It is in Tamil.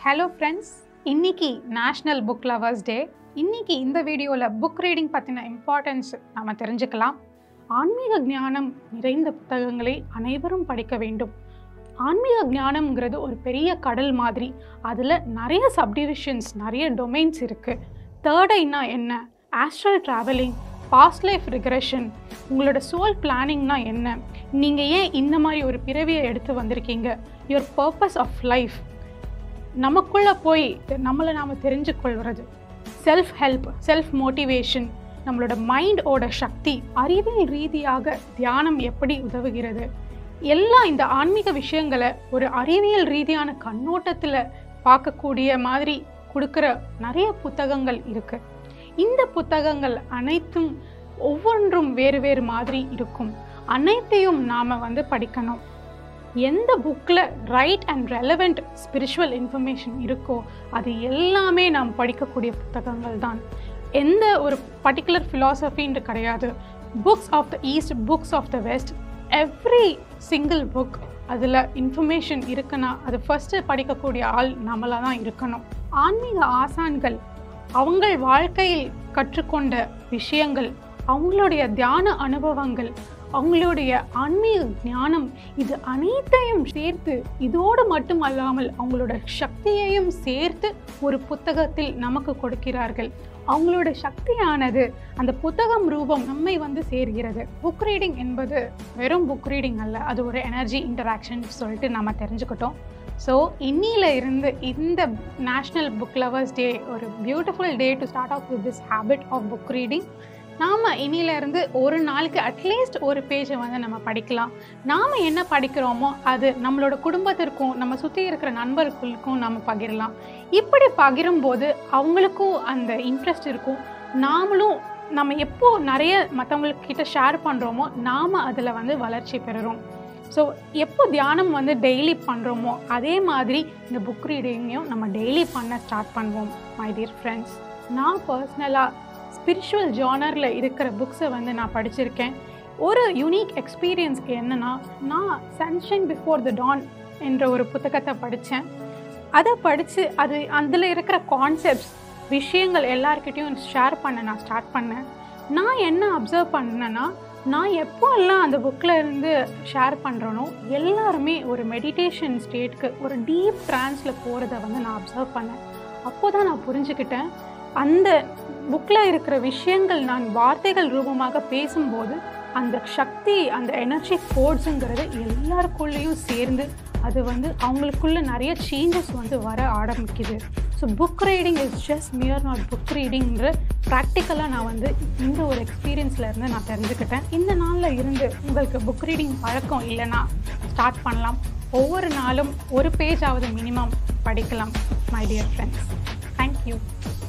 ஹலோ ஃப்ரெண்ட்ஸ் இன்னைக்கு நேஷ்னல் புக் லவர்ஸ் டே இன்னைக்கு இந்த வீடியோவில் புக் ரீடிங் பற்றின இம்பார்ட்டன்ஸ் நம்ம தெரிஞ்சுக்கலாம் ஆன்மீக ஞானம் நிறைந்த புத்தகங்களை அனைவரும் படிக்க வேண்டும் ஆன்மீக ஞானம்ங்கிறது ஒரு பெரிய கடல் மாதிரி அதில் நிறைய சப்டிவிஷன்ஸ் நிறைய டொமைன்ஸ் இருக்குது தேர்ட் ஐனா என்ன astral travelling past life regression உங்களோட சோல் பிளானிங்னா என்ன நீங்கள் ஏன் இந்த மாதிரி ஒரு பிறவியை எடுத்து வந்திருக்கீங்க யுவர் பர்பஸ் ஆஃப் லைஃப் நமக்குள்ளே போய் நம்மளை நாம் தெரிஞ்சு கொள்வது செல்ஃப் ஹெல்ப் செல்ஃப் மோட்டிவேஷன் நம்மளோட மைண்டோட சக்தி அறிவியல் ரீதியாக தியானம் எப்படி உதவுகிறது எல்லாம் இந்த ஆன்மீக விஷயங்களை ஒரு அறிவியல் ரீதியான கண்ணோட்டத்தில் பார்க்கக்கூடிய மாதிரி கொடுக்குற நிறைய புத்தகங்கள் இருக்குது இந்த புத்தகங்கள் அனைத்தும் ஒவ்வொன்றும் வேறு வேறு மாதிரி இருக்கும் அனைத்தையும் நாம் வந்து படிக்கணும் எந்த புக்கில் right and relevant spiritual information இருக்கோ அது எல்லாமே நாம் படிக்கக்கூடிய புத்தகங்கள் தான் எந்த ஒரு பர்டிகுலர் ஃபிலாசபின்னு கிடையாது books of the east books of the west every single book அதில் இன்ஃபர்மேஷன் இருக்குன்னா அது ஃபஸ்ட்டு படிக்கக்கூடிய ஆள் நம்மளாக தான் இருக்கணும் ஆன்மீக ஆசான்கள் அவங்கள் வாழ்க்கையில் கற்றுக்கொண்ட விஷயங்கள் அவங்களுடைய தியான அனுபவங்கள் அவங்களுடைய ஆன்மீக ஞானம் இது அனைத்தையும் சேர்த்து இதோடு மட்டும் அல்லாமல் அவங்களோட சக்தியையும் சேர்த்து ஒரு புத்தகத்தில் நமக்கு கொடுக்கிறார்கள் அவங்களோட சக்தியானது அந்த புத்தகம் ரூபம் நம்மை வந்து சேர்கிறது புக் ரீடிங் என்பது வெறும் புக் ரீடிங் அல்ல அது ஒரு எனர்ஜி இன்டராக்ஷன் சொல்லிட்டு நம்ம தெரிஞ்சுக்கிட்டோம் ஸோ இன்னில இருந்து இந்த நேஷ்னல் புக் லவர்ஸ் டே ஒரு beautiful day to start off with this habit of book reading நாம் இன்னிலேருந்து ஒரு நாளைக்கு அட்லீஸ்ட் ஒரு பேஜை வந்து நம்ம படிக்கலாம் நாம் என்ன படிக்கிறோமோ அது நம்மளோட குடும்பத்திற்கும் நம்ம சுற்றி இருக்கிற நண்பர்களுக்கும் நம்ம பகிரலாம் இப்படி பகிரும்போது அவங்களுக்கும் அந்த இன்ட்ரெஸ்ட் இருக்கும் நாமளும் நம்ம எப்போ நிறைய மற்றவங்கக்கிட்ட ஷேர் பண்ணுறோமோ நாம் அதில் வந்து வளர்ச்சி பெறுறோம் ஸோ எப்போ தியானம் வந்து டெய்லி பண்ணுறோமோ அதே மாதிரி இந்த புக் ரீடிங்கையும் நம்ம டெய்லி பண்ண ஸ்டார்ட் பண்ணுவோம் மை டியர் ஃப்ரெண்ட்ஸ் நான் பர்சனலாக ஸ்பிரிச்சுவல் ஜானரில் இருக்கிற புக்ஸை வந்து நான் படிச்சிருக்கேன் ஒரு யூனிக் எக்ஸ்பீரியன்ஸ் என்னென்னா நான் சன்ஷைன் பிஃபோர் த டான் என்ற ஒரு புத்தகத்தை படித்தேன் அதை படித்து அது அதில் இருக்கிற கான்செப்ட்ஸ் விஷயங்கள் எல்லாருக்கிட்டேயும் ஷேர் பண்ண நான் ஸ்டார்ட் பண்ணேன் நான் என்ன அப்சர்வ் பண்ணேன்னா நான் எப்போ எல்லாம் அந்த புக்கில் இருந்து ஷேர் பண்ணுறேனோ எல்லாருமே ஒரு மெடிடேஷன் ஸ்டேட்க்கு ஒரு டீப் ட்ரான்ஸில் போகிறத வந்து நான் அப்சர்வ் பண்ணேன் அப்போ தான் நான் புரிஞ்சுக்கிட்டேன் அந்த புக்கில் இருக்கிற விஷயங்கள் நான் வார்த்தைகள் ரூபமாக பேசும்போது அந்த சக்தி அந்த எனர்ஜி கோட்ஸுங்கிறது எல்லாருக்குள்ளேயும் சேர்ந்து அது வந்து அவங்களுக்குள்ள நிறைய சேஞ்சஸ் வந்து வர ஆரம்பிக்குது so book reading is just mere not book ரீடிங்ன்ற ப்ராக்டிக்கலாக நான் வந்து இந்த ஒரு எக்ஸ்பீரியன்ஸில் இருந்து நான் தெரிஞ்சுக்கிட்டேன் இந்த நாளில் இருந்து உங்களுக்கு புக் ரீடிங் பழக்கம் இல்லைன்னா ஸ்டார்ட் பண்ணலாம் ஒவ்வொரு நாளும் ஒரு பேஜாவது மினிமம் படிக்கலாம் மை டியர் ஃப்ரெண்ட்ஸ் தேங்க்யூ